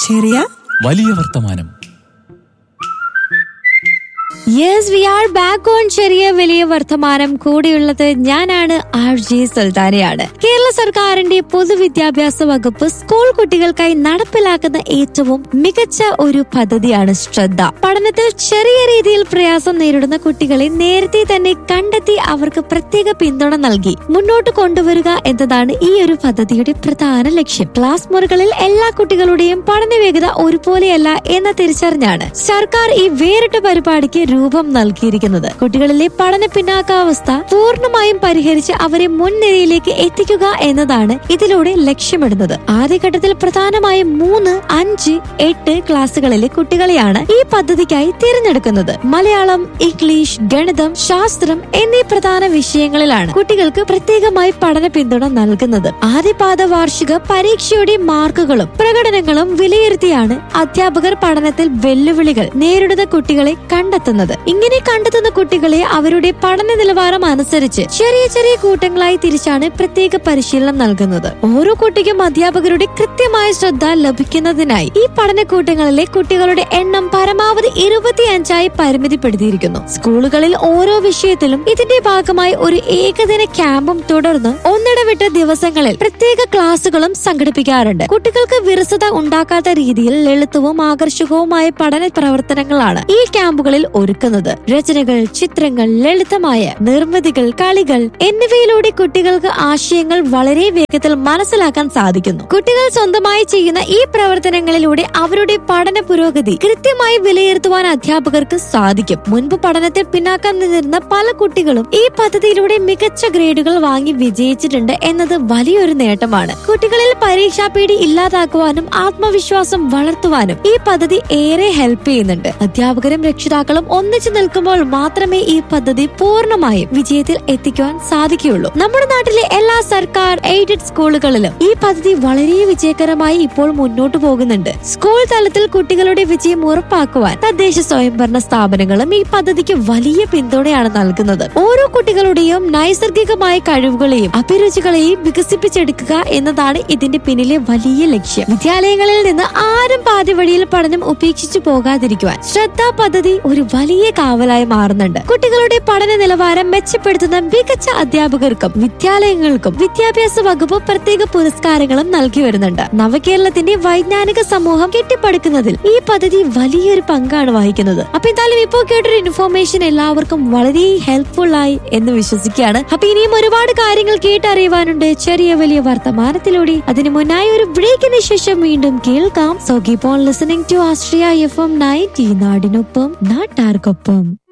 ചെറിയ വലിയ വർത്തമാനം yes we are back on ചെറിയ വലിയ വർത്തമാനം കൂടിയുള്ളത് ഞാനാണ് ആർ ജെ സുൽത്താനയാണ് കേരള സർക്കാരിന്റെ പൊതുവിദ്യാഭ്യാസ വകുപ്പ് സ്കൂൾ കുട്ടികൾക്കായി നടപ്പിലാക്കുന്ന ഏറ്റവും മികച്ച ഒരു പദ്ധതിയാണ് ശ്രദ്ധ പഠനത്തിൽ ചെറിയ രീതിയിൽ പ്രയാസം നേരിടുന്ന കുട്ടികളെ നേരത്തെ തന്നെ കണ്ടെത്തി അവർക്ക് പ്രത്യേക പിന്തുണ നൽകി മുന്നോട്ട് കൊണ്ടുവരിക എന്നതാണ് ഈ ഒരു പദ്ധതിയുടെ പ്രധാന ലക്ഷ്യം ക്ലാസ് മുറികളിൽ എല്ലാ കുട്ടികളുടെയും പഠന വേഗത ഒരുപോലെയല്ല എന്ന് തിരിച്ചറിഞ്ഞാണ് സർക്കാർ ഈ വേറിട്ട പരിപാടിക്ക് രൂപം നൽകിയിരിക്കുന്നത് കുട്ടികളിലെ പഠന പിന്നാക്കാവസ്ഥ പൂർണ്ണമായും പരിഹരിച്ച് അവരെ മുൻനിരയിലേക്ക് എത്തിക്കുക എന്നതാണ് ഇതിലൂടെ ലക്ഷ്യമിടുന്നത് ആദ്യഘട്ടത്തിൽ പ്രധാനമായും മൂന്ന് അഞ്ച് എട്ട് ക്ലാസ്സുകളിലെ കുട്ടികളെയാണ് ഈ പദ്ധതിക്കായി തിരഞ്ഞെടുക്കുന്നത് മലയാളം ഇംഗ്ലീഷ് ഗണിതം ശാസ്ത്രം എന്നീ പ്രധാന വിഷയങ്ങളിലാണ് കുട്ടികൾക്ക് പ്രത്യേകമായി പഠന പിന്തുണ നൽകുന്നത് ആദ്യപാദ വാർഷിക പരീക്ഷയുടെ മാർക്കുകളും പ്രകടനങ്ങളും വിലയിരുത്തിയാണ് അധ്യാപകർ പഠനത്തിൽ വെല്ലുവിളികൾ നേരിടുന്ന കുട്ടികളെ കണ്ടെത്തുന്നത് ഇങ്ങനെ കണ്ടെത്തുന്ന കുട്ടികളെ അവരുടെ പഠന നിലവാരം അനുസരിച്ച് ചെറിയ ചെറിയ കൂട്ടങ്ങളായി തിരിച്ചാണ് പ്രത്യേക പരിശീലനം നൽകുന്നത് ഓരോ കുട്ടിക്കും അധ്യാപകരുടെ കൃത്യമായ ശ്രദ്ധ ലഭിക്കുന്നതിനായി ഈ പഠനക്കൂട്ടങ്ങളിലെ കുട്ടികളുടെ എണ്ണം പരമാവധി ഇരുപത്തിയഞ്ചായി പരിമിതിപ്പെടുത്തിയിരിക്കുന്നു സ്കൂളുകളിൽ ഓരോ വിഷയത്തിലും ഇതിന്റെ ഭാഗമായി ഒരു ഏകദിന ക്യാമ്പും തുടർന്ന് ഒന്നിടവിട്ട ദിവസങ്ങളിൽ പ്രത്യേക ക്ലാസുകളും സംഘടിപ്പിക്കാറുണ്ട് കുട്ടികൾക്ക് വിരസത ഉണ്ടാക്കാത്ത രീതിയിൽ ലളിതവും ആകർഷകവുമായ പഠന പ്രവർത്തനങ്ങളാണ് ഈ ക്യാമ്പുകളിൽ ഒരുക്കുന്നത് രചനകൾ ചിത്രങ്ങൾ ലളിതമായ നിർമ്മിതികൾ കളികൾ എന്നിവയിലൂടെ കുട്ടികൾക്ക് ആശയങ്ങൾ വളരെ വേഗത്തിൽ മനസ്സിലാക്കാൻ സാധിക്കുന്നു കുട്ടികൾ സ്വന്തമായി ചെയ്യുന്ന ഈ പ്രവർത്തനങ്ങളിലൂടെ അവരുടെ പഠന പുരോഗതി കൃത്യമായി വിലയിരുത്തുവാൻ അധ്യാപകർക്ക് സാധിക്കും മുൻപ് പഠനത്തിൽ പിന്നാക്കം നിന്നിരുന്ന പല കുട്ടികളും ഈ പദ്ധതിയിലൂടെ മികച്ച ഗ്രേഡുകൾ വാങ്ങി വിജയിച്ചിട്ടുണ്ട് എന്നത് വലിയൊരു നേട്ടമാണ് കുട്ടികളിൽ പരീക്ഷാ പേടി ഇല്ലാതാക്കുവാനും ആത്മവിശ്വാസം വളർത്തുവാനും ഈ പദ്ധതി ഏറെ ഹെൽപ്പ് ചെയ്യുന്നുണ്ട് അധ്യാപകരും രക്ഷിതാക്കളും ഒന്നിച്ചു നിൽക്കുമ്പോൾ മാത്രമേ ഈ പദ്ധതി പൂർണ്ണമായും വിജയത്തിൽ എത്തിക്കുവാൻ സാധിക്കുകയുള്ളൂ നമ്മുടെ നാട്ടിലെ എല്ലാ സർക്കാർ എയ്ഡഡ് സ്കൂളുകളിലും ഈ പദ്ധതി വളരെ വിജയകരമായി ഇപ്പോൾ മുന്നോട്ട് പോകുന്നുണ്ട് സ്കൂൾ തലത്തിൽ കുട്ടികളുടെ വിജയം ഉറപ്പാക്കുവാൻ തദ്ദേശ സ്വയംഭരണ സ്ഥാപനങ്ങളും ഈ പദ്ധതിക്ക് വലിയ പിന്തുണയാണ് നൽകുന്നത് ഓരോ കുട്ടികളുടെയും നൈസർഗികമായ കഴിവുകളെയും അഭിരുചികളെയും വികസിപ്പിച്ചെടുക്കുക എന്നതാണ് ഇതിന്റെ പിന്നിലെ വലിയ ലക്ഷ്യം വിദ്യാലയങ്ങളിൽ നിന്ന് ആരും പാതി വഴിയിൽ പഠനം ഉപേക്ഷിച്ചു പോകാതിരിക്കുവാൻ ശ്രദ്ധാ പദ്ധതി ഒരു വലിയ കാവലായി മാറുന്നുണ്ട് കുട്ടികളുടെ പഠന നിലവാരം മെച്ചപ്പെടുത്തുന്ന മികച്ച അധ്യാപകർക്കും വിദ്യാലയങ്ങൾക്കും വിദ്യാഭ്യാസ വകുപ്പ് പ്രത്യേക പുരസ്കാരങ്ങളും നൽകി വരുന്നുണ്ട് നവകേരളത്തിന്റെ വൈജ്ഞാനിക സമൂഹം കെട്ടിപ്പടുക്കുന്നതിൽ ഈ പദ്ധതി വലിയൊരു പങ്കാണ് വഹിക്കുന്നത് അപ്പൊ എന്തായാലും ഇപ്പോൾ കേട്ടൊരു ഇൻഫോർമേഷൻ എല്ലാവർക്കും വളരെ ഹെൽപ്ഫുൾ ആയി എന്ന് വിശ്വസിക്കുകയാണ് അപ്പൊ ഇനിയും ഒരുപാട് കാര്യങ്ങൾ കേട്ടറിയുവാനുണ്ട് ചെറിയ വലിയ വർത്തമാനത്തിലൂടെ അതിനു മുന്നായി ഒരു ബ്രേക്കിന് ശേഷം വീണ്ടും കേൾക്കാം so keep on listening to Astria F M ninety നാടിനൊപ്പം നാട്ടാർക്കൊപ്പം